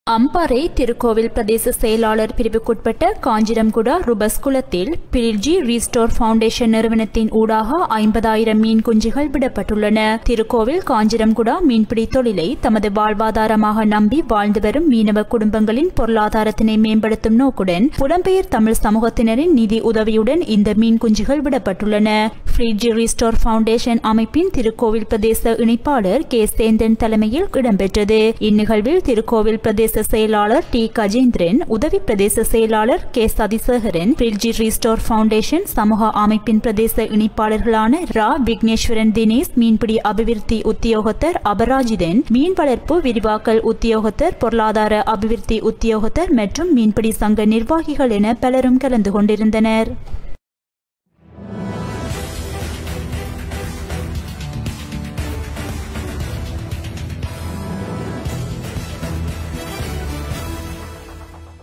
அம்பாறை திருக்கோவில் பிரதேச செயலாளர் பிரிவுக்குட்பட்ட காஞ்சிரம்குடா ருபஸ் குளத்தில் பிரில்ஜி ரீஸ்டோர் ஃபவுண்டேஷன் நிறுவனத்தின் ஊடாக ஐம்பதாயிரம் மீன் குஞ்சுகள் விடப்பட்டுள்ளன திருக்கோவில் காஞ்சிரம்குடா மீன்பிடி தொழிலை தமது வாழ்வாதாரமாக நம்பி வாழ்ந்து வரும் மீனவ குடும்பங்களின் பொருளாதாரத்தினை மேம்படுத்தும் நோக்குடன் புலம்பெயர் தமிழ் சமூகத்தினரின் நிதி உதவியுடன் இந்த மீன் குஞ்சுகள் விடப்பட்டுள்ளன ஃப்ரீஜி ரீஸ்டோர் ஃபவுண்டேஷன் அமைப்பின் திருக்கோவில் பிரதேச இணைப்பாளர் கே சேந்தன் தலைமையில் இடம்பெற்றது இந்நிகழ்வில் திருக்கோவில் பிரதேச செயலாளர் டி கஜேந்திரன் உதவி பிரதேச செயலாளர் கே சதிசேகரன் பிரில்ஜி ரீஸ்டோர் ஃபவுண்டேஷன் சமூக அமைப்பின் பிரதேச இணைப்பாளர்களான ரா விக்னேஸ்வரன் தினேஷ் மீன்பிடி அபிவிருத்தி உத்தியோகத்தர் அபராஜிதன் மீன் வளர்ப்பு விரிவாக்கல் உத்தியோகத்தர் பொருளாதார அபிவிருத்தி உத்தியோகத்தர் மற்றும் மீன்பிடி சங்க நிர்வாகிகள் என பலரும் கலந்து கொண்டிருந்தனர்